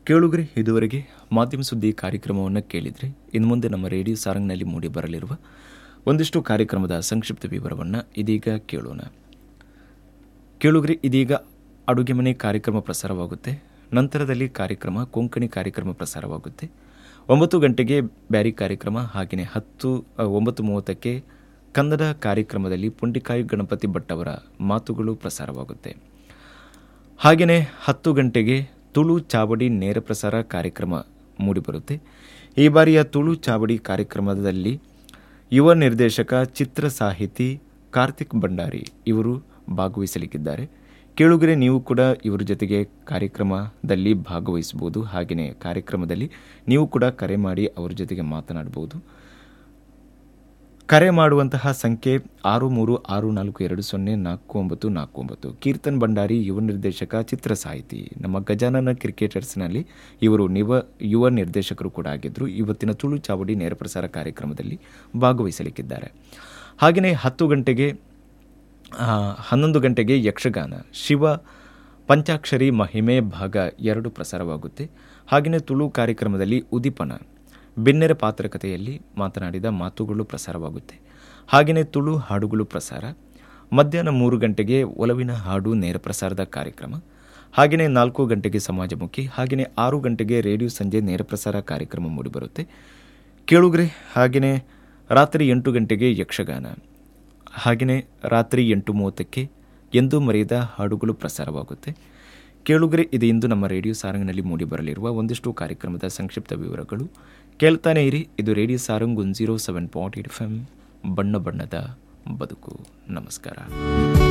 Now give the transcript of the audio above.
ಕೇಳುಗರೆ ಇದುವರೆಗೆ ಮಾಧ್ಯಮ ಸುದ್ದಿ ಕಾರ್ಯಕ್ರಮವನ್ನು ಕೇಳಿದರೆ ಇನ್ನು ಮುಂದೆ ನಮ್ಮ ರೇಡಿಯೋ ಸಾರಂಗ್ನಲ್ಲಿ ಮೂಡಿ ಬರಲಿರುವ ಒಂದಿಷ್ಟು ಕಾರ್ಯಕ್ರಮದ ಸಂಕ್ಷಿಪ್ತ ವಿವರವನ್ನು ಇದೀಗ ಕೇಳೋಣ ಕೇಳುಗರೆ ಇದೀಗ ಅಡುಗೆ ಮನೆ ಕಾರ್ಯಕ್ರಮ ಪ್ರಸಾರವಾಗುತ್ತೆ ನಂತರದಲ್ಲಿ ಕಾರ್ಯಕ್ರಮ ಕೊಂಕಣಿ ಕಾರ್ಯಕ್ರಮ ಪ್ರಸಾರವಾಗುತ್ತೆ ಒಂಬತ್ತು ಗಂಟೆಗೆ ಬ್ಯಾರಿ ಕಾರ್ಯಕ್ರಮ ಹಾಗೆಯೇ ಹತ್ತು ಅ, ಒಂಬತ್ತು ಮೂವತ್ತಕ್ಕೆ ಕನ್ನಡ ಕಾರ್ಯಕ್ರಮದಲ್ಲಿ ಪುಂಡಿಕಾಯಿ ಗಣಪತಿ ಭಟ್ ಅವರ ಮಾತುಗಳು ಪ್ರಸಾರವಾಗುತ್ತೆ ಹಾಗೆಯೇ ಹತ್ತು ಗಂಟೆಗೆ ತುಳು ಚಾವಡಿ ನೇರ ಪ್ರಸಾರ ಕಾರ್ಯಕ್ರಮ ಮೂಡಿಬರುತ್ತೆ ಈ ಬಾರಿಯ ತುಳು ಚಾವಡಿ ಕಾರ್ಯಕ್ರಮದಲ್ಲಿ ಯುವ ನಿರ್ದೇಶಕ ಚಿತ್ರ ಸಾಹಿತಿ ಕಾರ್ತಿಕ್ ಭಂಡಾರಿ ಇವರು ಭಾಗವಹಿಸಲಿಕ್ಕಿದ್ದಾರೆ ಕೇಳುಗರೆ ನೀವು ಕೂಡ ಇವರ ಜೊತೆಗೆ ಕಾರ್ಯಕ್ರಮದಲ್ಲಿ ಭಾಗವಹಿಸಬಹುದು ಹಾಗೆಯೇ ಕಾರ್ಯಕ್ರಮದಲ್ಲಿ ನೀವು ಕೂಡ ಕರೆ ಮಾಡಿ ಅವರ ಜೊತೆಗೆ ಮಾತನಾಡಬಹುದು ಕರೆ ಮಾಡುವಂತಹ ಸಂಖ್ಯೆ ಆರು ಮೂರು ಆರು ನಾಲ್ಕು ಎರಡು ಸೊನ್ನೆ ನಾಲ್ಕು ಒಂಬತ್ತು ನಾಲ್ಕು ಒಂಬತ್ತು ಕೀರ್ತನ್ ಭಂಡಾರಿ ಯುವ ನಿರ್ದೇಶಕ ಚಿತ್ರ ಸಾಹಿತಿ ನಮ್ಮ ಗಜಾನನ ಕ್ರಿಕೆಟರ್ಸ್ನಲ್ಲಿ ಇವರು ನಿವ ಯುವ ನಿರ್ದೇಶಕರು ಕೂಡ ಆಗಿದ್ದರು ಇವತ್ತಿನ ತುಳು ಚಾವಡಿ ನೇರ ಪ್ರಸಾರ ಕಾರ್ಯಕ್ರಮದಲ್ಲಿ ಭಾಗವಹಿಸಲಿಕ್ಕಿದ್ದಾರೆ ಹಾಗೆಯೇ ಹತ್ತು ಗಂಟೆಗೆ ಆ, ಹನ್ನೊಂದು ಗಂಟೆಗೆ ಯಕ್ಷಗಾನ ಶಿವ ಪಂಚಾಕ್ಷರಿ ಮಹಿಮೆ ಭಾಗ ಎರಡು ಪ್ರಸಾರವಾಗುತ್ತೆ ಹಾಗೆಯೇ ತುಳು ಕಾರ್ಯಕ್ರಮದಲ್ಲಿ ಉದಿಪನ ಬೆನ್ನೆರ ಪಾತ್ರಕತೆಯಲ್ಲಿ ಮಾತನಾಡಿದ ಮಾತುಗಳು ಪ್ರಸಾರವಾಗುತ್ತೆ ಹಾಗೆಯೇ ತುಳು ಹಾಡುಗಳು ಪ್ರಸಾರ ಮಧ್ಯಾಹ್ನ ಮೂರು ಗಂಟೆಗೆ ಒಲವಿನ ಹಾಡು ನೇರ ಪ್ರಸಾರದ ಕಾರ್ಯಕ್ರಮ ಹಾಗೆಯೇ ನಾಲ್ಕು ಗಂಟೆಗೆ ಸಮಾಜಮುಖಿ ಹಾಗೆಯೇ ಆರು ಗಂಟೆಗೆ ರೇಡಿಯೋ ಸಂಜೆ ನೇರ ಪ್ರಸಾರ ಕಾರ್ಯಕ್ರಮ ಮೂಡಿಬರುತ್ತೆ ಕೇಳುಗ್ರೆ ಹಾಗೆಯೇ ರಾತ್ರಿ ಎಂಟು ಗಂಟೆಗೆ ಯಕ್ಷಗಾನ ಹಾಗೆಯೇ ರಾತ್ರಿ ಎಂಟು ಮೂವತ್ತಕ್ಕೆ ಎಂದೂ ಮರೆಯದ ಹಾಡುಗಳು ಪ್ರಸಾರವಾಗುತ್ತೆ ಕೇಳುಗರೆ ಇದು ಇಂದು ನಮ್ಮ ರೇಡಿಯೋ ಸಾರಂಗ್ನಲ್ಲಿ ಮೂಡಿಬರಲಿರುವ ಒಂದಿಷ್ಟು ಕಾರ್ಯಕ್ರಮದ ಸಂಕ್ಷಿಪ್ತ ವಿವರಗಳು ಕೇಳ್ತಾನೆ ಇರಿ ಇದು radio Sarang one zero seven point eight F M ಬಣ್ಣ ಬಣ್ಣದ ಬದುಕು ನಮಸ್ಕಾರ